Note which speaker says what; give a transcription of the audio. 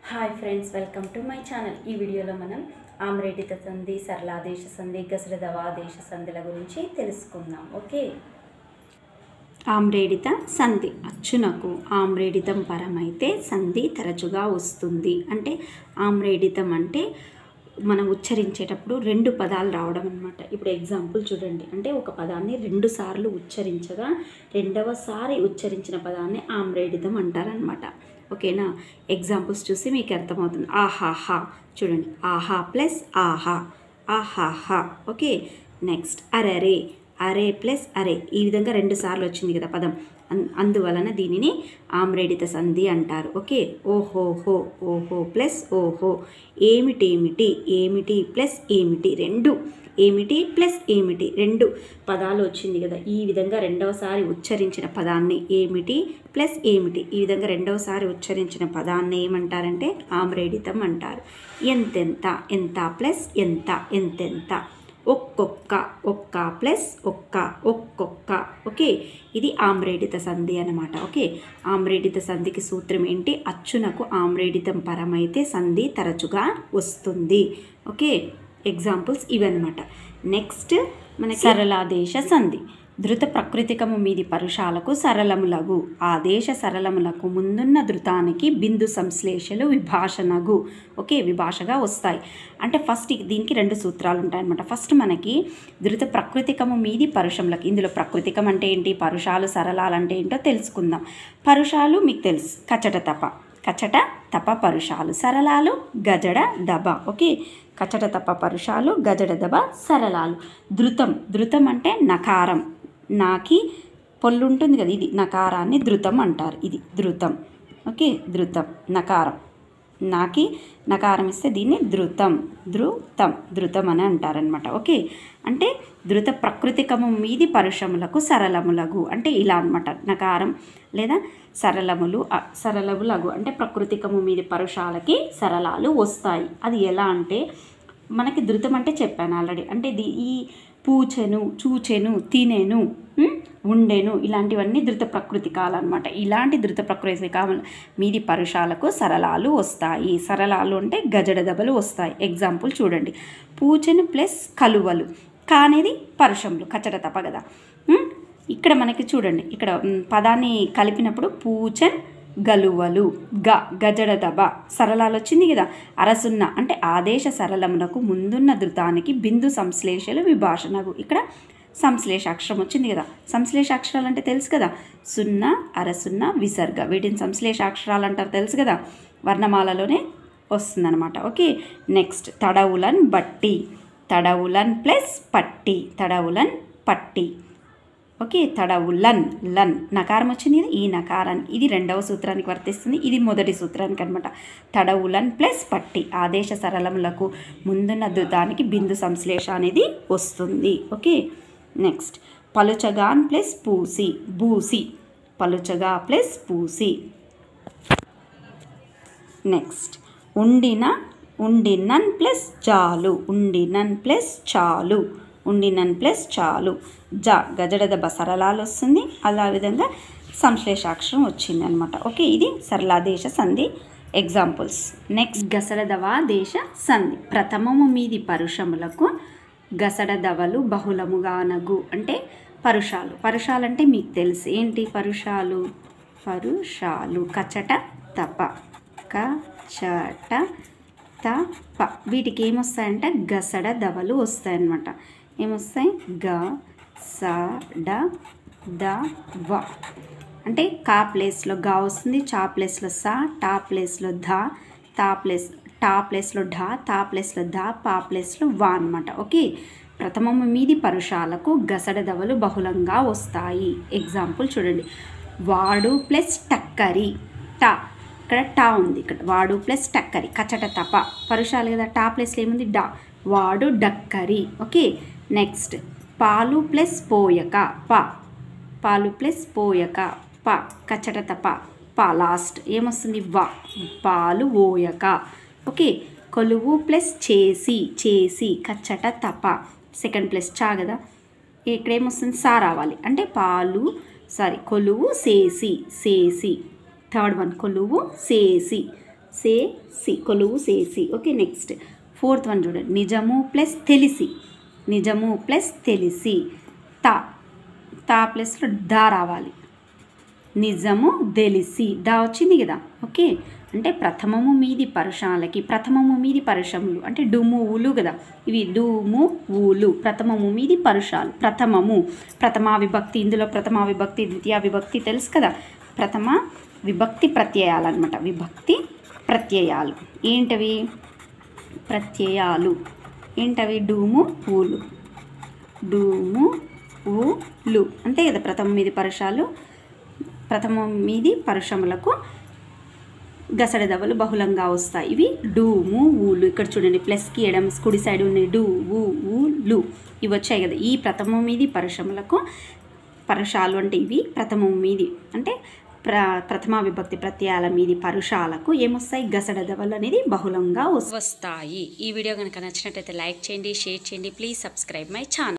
Speaker 1: hi friends welcome to my channel ఈ వీడియోలో మనం ఆమ్రేటిత సంధి సరళాదేశ సంధి గసరదవాదేశ సంధిల గురించి తెలుసుకుందాం ఓకే ఆమ్రేడిత సంధి అచ్చునకు ఆమ్రేడితం పరమైతే సంధి తరచుగా వస్తుంది అంటే ఆమ్రేడితం అంటే మనం ఉచ్చరించేటప్పుడు రెండు పదాలు రావడం అనమాట ఇప్పుడు ఎగ్జాంపుల్ చూడండి అంటే ఒక పదాన్ని రెండు సార్లు ఉచ్చరించగా రెండవసారి ఉచ్చరించిన పదాన్ని ఆమ్రేడితం అంటారనమాట ఓకేనా ఎగ్జాంపుల్స్ చూసి మీకు అర్థమవుతుంది ఆహాహా చూడండి ఆహా ప్లస్ ఆహా ఆహాహా ఓకే నెక్స్ట్ అరరే అరే ప్లస్ అరే ఈ విధంగా రెండు సార్లు వచ్చింది కదా పదం అన్- అందువలన దీనిని ఆమ్రేడిత సంధి అంటారు ఓకే ఓహోహో ఓహో ప్లస్ ఓహో ఏమిటేమిటి ఏమిటి ప్లస్ ఏమిటి రెండు ఏమిటి ప్లస్ ఏమిటి రెండు పదాలు వచ్చింది కదా ఈ విధంగా రెండవసారి ఉచ్చరించిన పదాన్ని ఏమిటి ప్లస్ ఏమిటి ఈ విధంగా రెండవసారి ఉచ్చరించిన పదాన్ని ఏమంటారంటే ఆమ్రేడితం అంటారు ఎంతెంత ఎంత ప్లస్ ఎంత ఎంతెంత ఒక్కొక్క ఒక్క ప్లస్ ఒక్క ఒక్కొక్క ఓకే ఇది ఆమ్రేడిత సంధి అనమాట ఓకే ఆమ్రేడిత సంధికి సూత్రం ఏంటి అచ్చునకు ఆమ్రేడితం పరమైతే సంధి తరచుగా వస్తుంది ఓకే ఎగ్జాంపుల్స్ ఇవన్నమాట నెక్స్ట్ మనకి సరళాదేశ సంధి ధృత ప్రకృతికము మీది పరుషాలకు సరళములగు ఆదేశ సరళములకు ముందున్న ధృతానికి బిందు సంశ్లేషలు విభాషణగు ఓకే విభాషగా వస్తాయి అంటే ఫస్ట్ దీనికి రెండు సూత్రాలు ఉంటాయన్నమాట ఫస్ట్ మనకి ధృత ప్రకృతికము మీది పరుషములకు ఇందులో ప్రకృతికం అంటే ఏంటి పరుషాలు సరళాలు అంటే ఏంటో తెలుసుకుందాం పరుషాలు మీకు తెలుసు కచట తప కచట తప పరుషాలు సరళాలు గజడ దబ ఓకే కచట తప పరుషాలు గజడ దబ సరళాలు ధృతం ధృతం అంటే నకారం నాకి పొల్లు ఉంటుంది కదా ఇది నకారాన్ని ధృతం అంటారు ఇది ధృతం ఓకే ధృతం నకారం నాకి నకారం ఇస్తే దీన్ని ధృతం ధృతం ధృతం అని అంటారనమాట ఓకే అంటే ధృత ప్రకృతికము మీది పరుషములకు సరళములగు అంటే ఇలా అనమాట నకారం లేదా సరళములు అ- సరళములగు అంటే ప్రకృతికము మీది పరుషాలకి సరళాలు వస్తాయి అది ఎలా అంటే మనకి ధృతం అంటే చెప్పాను ఆల్రెడీ అంటే ఇది ఈ పూచెను చూచెను తినెను ఉమ్, ఉండెను ఇలాంటివన్నీ ధృత ప్రకృతికాలు అనమాట ఇలాంటి ధృత ప్రకృతికాల మీది పరుషాలకు సరళాలు వస్తాయి సరళాలు అంటే గజడ దెబ్బలు వస్తాయి ఎగ్జాంపుల్ చూడండి పూచెను ప్లస్ కలువలు కానేది పరుషములు కచ్చట తప్ప కదా ఉమ్, ఇక్కడ మనకి చూడండి ఇక్కడ ఉమ్, పదాన్ని కలిపినప్పుడు పూచన్ గలువలు గ గజడ దబ సరళాలు వచ్చింది కదా అరసున్న అంటే ఆదేశ సరళమునకు ముందున్న ధృతానికి బిందు సంశ్లేషలు విభాషణకు ఇక్కడ సంశ్లేష అక్షరం వచ్చింది కదా సంశ్లేష అక్షరాలు అంటే తెలుసు కదా సున్నా అరసున్న విసర్గ వీటిని సంశ్లేష అక్షరాలు అంటారు తెలుసు కదా వర్ణమాలలోనే వస్తుందన్నమాట ఓకే నెక్స్ట్ తడవులన్ బట్టి తడవులన్ ప్లస్ పట్టి తడవులన్ పట్టి ఓకే తడవులన్ లన్ నకారం వచ్చింది కదా ఈ నకారాన్ని ఇది రెండవ సూత్రానికి వర్తిస్తుంది ఇది మొదటి సూత్రానికి అనమాట తడవులన్ ప్లస్ పట్టి ఆదేశ సరళములకు ముందున్న ధృతానికి బిందు సంశ్లేష అనేది వస్తుంది ఓకే నెక్స్ట్ పలుచగాన్ ప్లస్ పూసి బూసి పలుచగా ప్లస్ పూసి నెక్స్ట్ ఉండిన ఉండినన్ ప్లస్ చాలు ఉండినన్ ప్లస్ చాలు ఉండినన్ ప్లస్ చాలు జ గజడదబ సరళాలు వస్తుంది అలా విధంగా సంశ్లేషాక్షరం వచ్చింది అనమాట ఓకే ఇది సరళాదేశ సంధి ఎగ్జాంపుల్స్ నెక్స్ట్ గసడదవా దేశ సంధి ప్రథమము మీది పరుషములకు గసడదవలు బహుళముగానగు అంటే పరుషాలు పరుషాలు అంటే మీకు తెలుసు ఏంటి పరుషాలు పరుషాలు కచట తప కచట తప వీటికి ఏమొస్తాయంటే గసడ దవలు వస్తాయన్నమాట ఏమొస్తాయి గ స డ ద వ అంటే కా ప్లేస్లో గా వస్తుంది చా ప్లేస్లో సా టా ప్లేస్లో ధ తా ప్లేస్ టా ప్లేస్లో ఢ తా ప్లేస్లో ధ పా ప్లేస్లో వా అనమాట ఓకే ప్రథమము మీది పరుషాలకు గసడ దవలు బహుళంగా వస్తాయి ఎగ్జాంపుల్ చూడండి వాడు ప్లస్ టక్కరి టా ఇక్కడ టా ఉంది ఇక్కడ వాడు ప్లస్ టక్కరి కచట తప పరుషాలు కదా టా ప్లస్లో ఏముంది డా వాడు డక్కరి ఓకే నెక్స్ట్ పాలు ప్లస్ పోయక ప పాలు ప్లస్ పోయక ప కచ్చట తప ప లాస్ట్ ఏమొస్తుంది వ పాలు ఓయక ఓకే కొలువు ప్లస్ చేసి చేసి కచ్చట తప సెకండ్ ప్లస్ చా కదా ఇక్కడ ఏమొస్తుంది సా రావాలి అంటే పాలు సారీ కొలువు సేసి సేసి థర్డ్ వన్ కొలువు సేసి సే సి కొలువు సేసి ఓకే నెక్స్ట్ ఫోర్త్ వన్ చూడండి నిజము ప్లస్ తెలిసి నిజము ప్లస్ తెలిసి తా తా ప్లస్లో దా రావాలి నిజము తెలిసి దా వచ్చింది కదా ఓకే అంటే ప్రథమము మీది పరుషాలకి ప్రథమము మీది పరుషములు అంటే డుము ఊలు కదా ఇవి డూము ఊలు ప్రథమము మీది పరుషాలు ప్రథమము ప్రథమా విభక్తి ఇందులో ప్రథమా విభక్తి ద్వితీయ విభక్తి తెలుసు కదా ప్రథమ విభక్తి ప్రత్యయాలు అనమాట విభక్తి ప్రత్యయాలు ఏంటవి ప్రత్యయాలు ఏంటవి డూము ఊలు డూము ఊలు అంతే కదా ప్రథమ మీది పరుషాలు ప్రథమ మీది పరుషములకు గసడ దవలు బహుళంగా వస్తాయి ఇవి డు ము ఊలు ఇక్కడ చూడండి ప్లస్కి ఎడం కుడి సైడ్ ఉన్నాయి డు ఊ ఊ లు ఇవి వచ్చాయి కదా ఈ ప్రథమం మీది పరుషములకు పరుషాలు అంటే ఇవి ప్రథమం మీది అంటే ప్ర ప్రథమ విభక్తి ప్రత్యయాల మీది పరుషాలకు ఏమొస్తాయి గసడ దవలు అనేది బహుళంగా వస్తాయి
Speaker 2: వస్తాయి ఈ వీడియో కనుక నచ్చినట్టయితే లైక్ చేయండి షేర్ చేయండి ప్లీజ్ సబ్స్క్రైబ్ మై ఛానల్